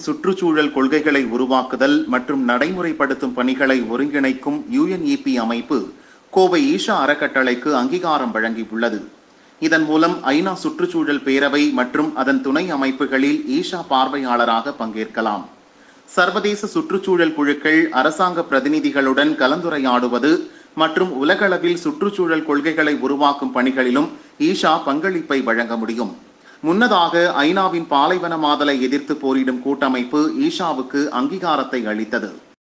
சுற்றுச்சூழல் கொள்கைகளை உருவாக்குதல் மற்றும் நடைமுறைப்படுத்தும் பணிகளை ஒருங்கிணைக்கும் யுஎன்இபி அமைப்பு கோவை ஈஷா அறக்கட்டளைக்கு அங்கீகாரம் வழங்கியுள்ளது இதன் மூலம் ஐநா சுற்றுச்சூழல் பேரவை மற்றும் அதன் துணை அமைப்புகளில் ஈஷா பார்வையாளராக பங்கேற்கலாம் சர்வதேச சுற்றுச்சூழல் குழுக்கள் அரசாங்க பிரதிநிதிகளுடன் கலந்துரையாடுவது மற்றும் உலகளவில் சுற்றுச்சூழல் கொள்கைகளை உருவாக்கும் பணிகளிலும் ஈஷா பங்களிப்பை வழங்க முடியும் முன்னதாக ஐநாவின் பாலைவன மாதலை எதிர்த்து போரிடும் கூட்டமைப்பு ஈஷாவுக்கு அங்கீகாரத்தை அளித்தது